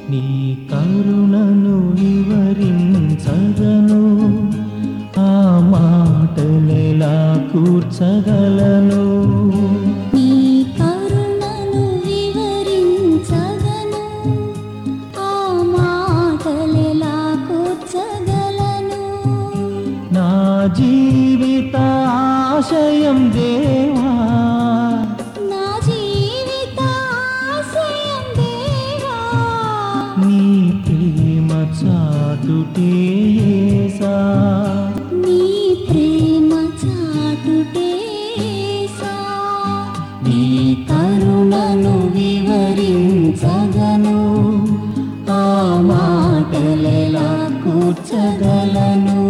నీ కరుణను వివరించగను ఆ మాటలెలా కూర్చగలను నీ కరుణను వివరించగను ఆ మాటలెలా కూర్చగలను నా జీవిత ఆశయం దేవా నా జీవిత ఆశయం దేవా నీ ప్రేమ చాటుటే యేసా. నీ ప్రేమ చాటుటేసా నీ కరుణను వివరించగను ఆ మాటలెలా కూర్చగలను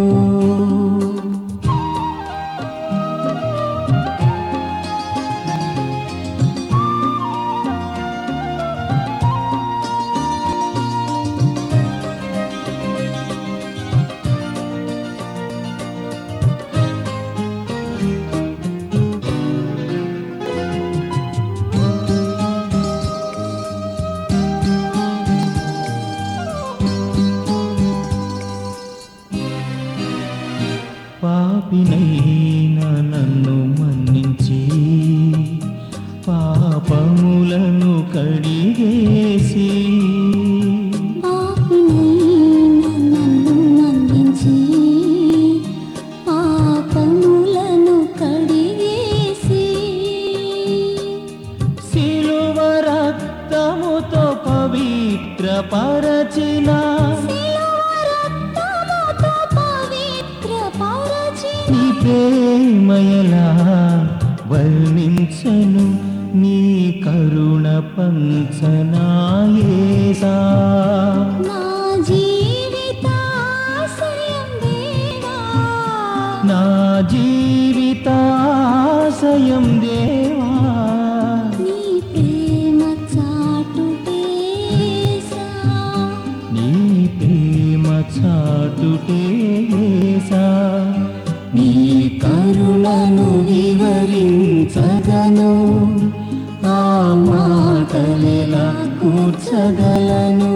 పాపినైన నన్ను మన్నించి పాపములను కడిగేసి పాపినైన నన్ను మన్నించి పాపములను కడిగేసి సిలువ రక్తముతో పవిత్రపరచిన శిలువ రక్తముతో పవిత్రపరచిన నీ ప్రేమయలా వర్ణించను నీ కరుణ పంచనాయేసా నా జీవితాశయం దేవా నా జీవితాశయం దేవా నీ ప్రేమ చాటుటేసా నీ ప్రేమ చాటుటేసా నీ కరుణను వివరించగను ఆ మాటలెలా కూర్చగలను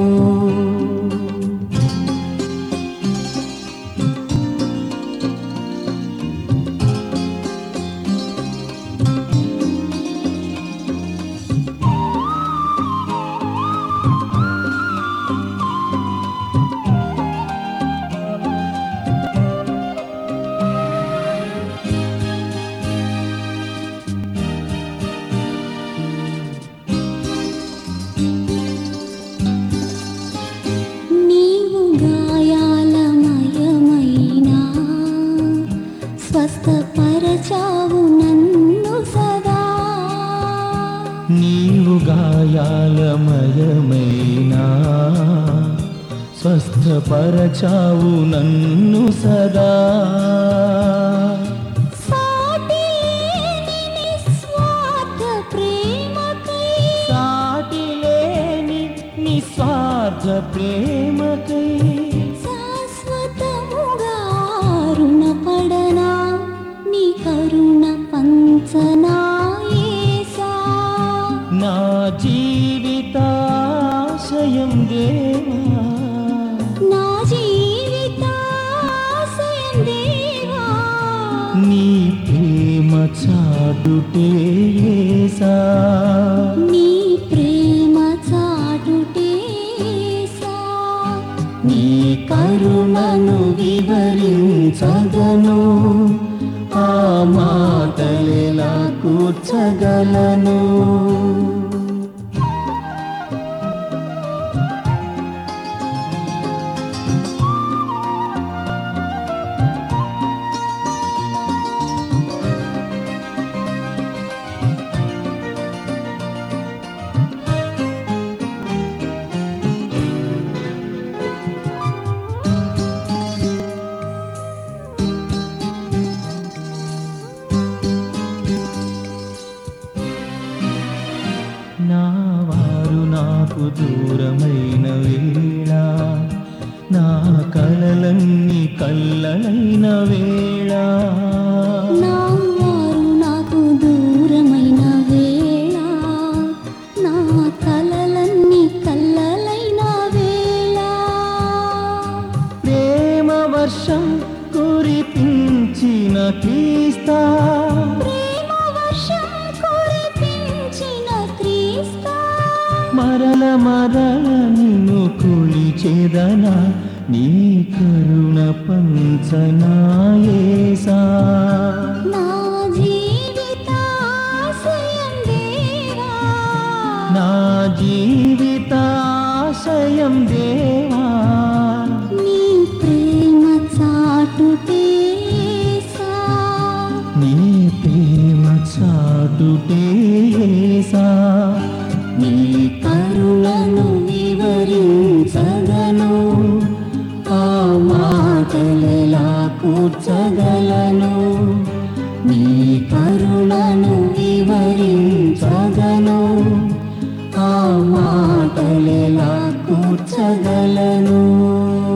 నీవు గాయాలమయమైనా స్వస్థపరచావు నన్ను సదా నీవు గాయాలమయమైనా స్వస్థపరచావు నన్ను సదా సాటి లేని నిస్వార్థ ప్రేమకై సాటి లేని నిస్వార్థ ప్రేమకై శాశ్వతముగా రుణపడనా నీ కరుణ పంచనా యేసా నా జీవితాశయం దేవా నా జీవితాశయం దేవా నీ ప్రేమ చాటుటేసా నీ ప్రేమ చాటుటేసా నీ కరుణను వివరించగను ఆ మాటలెలా కూర్చగలను నా వారు నాకు దూరమైన వేళ నా కలలన్నీ కల్లలైన వేళ నా వారు నాకు దూరమైన వేళ నా కలలన్నీ కల్లలైన వేళ మరల మరల నిన్ను కొలిచేదనా నీ కరుణ పంచనాయేసా నా జీవితాశయం దేవా నా జీవితాశయం దేవా నీ ప్రేమ చాటుటేసా నీ ప్రేమ చాటుటేసా నీ కరుణను వివరించగను ఆ మాటలెలా కూర్చగలను నీ కరుణను వివరించగను ఆ మాటలెలా కూర్చగలను